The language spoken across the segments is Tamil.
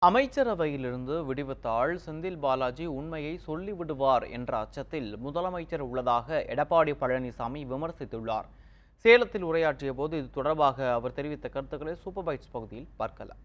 அமைச்சரவையிலிருந்து விடுவித்தால் செந்தில் பாலாஜி உண்மையை சொல்லிவிடுவார் என்ற அச்சத்தில் முதலமைச்சர் உள்ளதாக எடப்பாடி பழனிசாமி விமர்சித்துள்ளார் சேலத்தில் உரையாற்றிய போது இது தொடர்பாக அவர் தெரிவித்த கருத்துக்களை சூப்பர் பைட்ஸ் பகுதியில் பார்க்கலாம்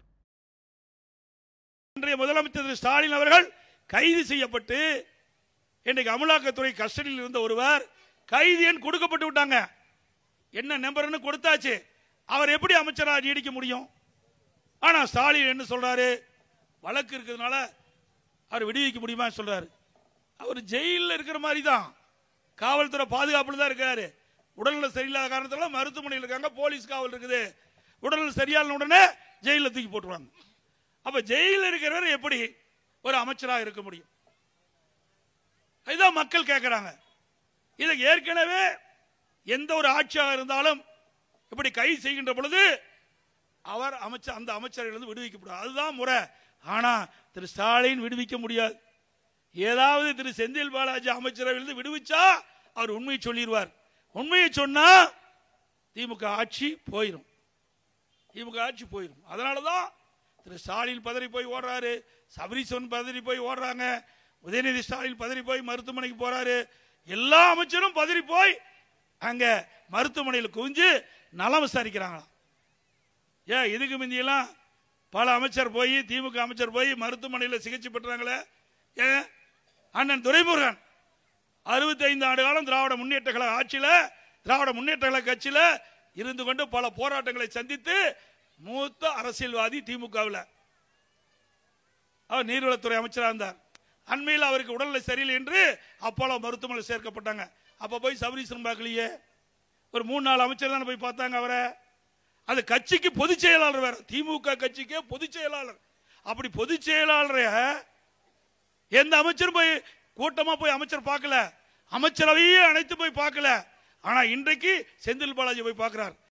இன்றைய முதலமைச்சர் திரு ஸ்டாலின் அவர்கள் கைது செய்யப்பட்டு இன்றைக்கு அமலாக்கத்துறை கஸ்டடியில் இருந்த ஒருவர் கைது எண் கொடுக்கப்பட்டு விட்டாங்க என்ன நம்பர்னு கொடுத்தாச்சு அவர் எப்படி அமைச்சராக நீடிக்க முடியும் ஆனா ஸ்டாலின் என்ன சொல்றாரு வழக்கு இருக்கிறதுனால அவர் விடுவிக்க முடியுமா சொல்றாரு அவர் ஜெயிலில் இருக்கிற மாதிரி தான் காவல்துறை பாதுகாப்புல தான் இருக்காரு உடல்நல சரியில்லாத காரணத்தால மருத்துவமனையில் இருக்காங்க போலீஸ் காவல் இருக்குது உடல்நல சரியான உடனே ஜெயிலில் தூக்கி போட்டுருவாங்க அப்ப ஜெயிலில் இருக்கிறவர் எப்படி ஒரு அமைச்சராக இருக்க முடியும் இதுதான் மக்கள் கேட்கிறாங்க இதை ஏற்கனவே எந்த ஒரு ஆட்சியாக இருந்தாலும் இப்படி கை செய்கின்ற பொழுது அவர் அமைச்சர் அந்த அமைச்சரிலிருந்து விடுவிக்கப்படும் அதுதான் முறை ஆனா திரு ஸ்டாலின் விடுவிக்க முடியாது ஏதாவது திரு செந்தில் பாலாஜி அமைச்சரவையிலிருந்து விடுவிச்சா அவர் உண்மையை சொல்லிடுவார் உண்மையை சொன்னா திமுக ஆட்சி போயிடும் திமுக ஆட்சி போயிடும் அதனாலதான் திரு ஸ்டாலின் பதறி போய் ஓடுறாரு சபரீசன் பதறி போய் ஓடுறாங்க உதயநிதி ஸ்டாலின் பதறி போய் மருத்துவமனைக்கு போறாரு எல்லா அமைச்சரும் பதறி போய் அங்க மருத்துவமனையில் குவிஞ்சு நலம் விசாரிக்கிறாங்களாம் ஏன் இதுக்கு முந்தியெல்லாம் பல அமைச்சர் போய் திமுக அமைச்சர் போய் மருத்துவமனையில் சிகிச்சை பெற்றாங்களே ஏன் அண்ணன் துரைமுருகன் அறுபத்தி ஐந்து ஆண்டு காலம் திராவிட முன்னேற்ற கழக ஆட்சியில திராவிட முன்னேற்ற கழக கட்சியில இருந்து கொண்டு பல போராட்டங்களை சந்தித்து மூத்த அரசியல்வாதி திமுகவில் அவர் நீர்வளத்துறை அமைச்சராக இருந்தார் அண்மையில் அவருக்கு உடல்நிலை சரியில்லை என்று அப்போலோ மருத்துவமனை சேர்க்கப்பட்டாங்க அப்ப போய் சபரீசன் பார்க்கலையே ஒரு மூணு நாலு அமைச்சர் தானே போய் பார்த்தாங்க அவரை அது கட்சிக்கு பொதுச் செயலாளர் வேற திமுக கட்சிக்கே பொதுச் செயலாளர் அப்படி பொதுச் செயலாளரை எந்த அமைச்சரும் போய் கூட்டமா போய் அமைச்சர் பார்க்கல அமைச்சரவையே அனைத்து போய் பார்க்கல ஆனா இன்றைக்கு செந்தில் பாலாஜி போய் பார்க்கிறார்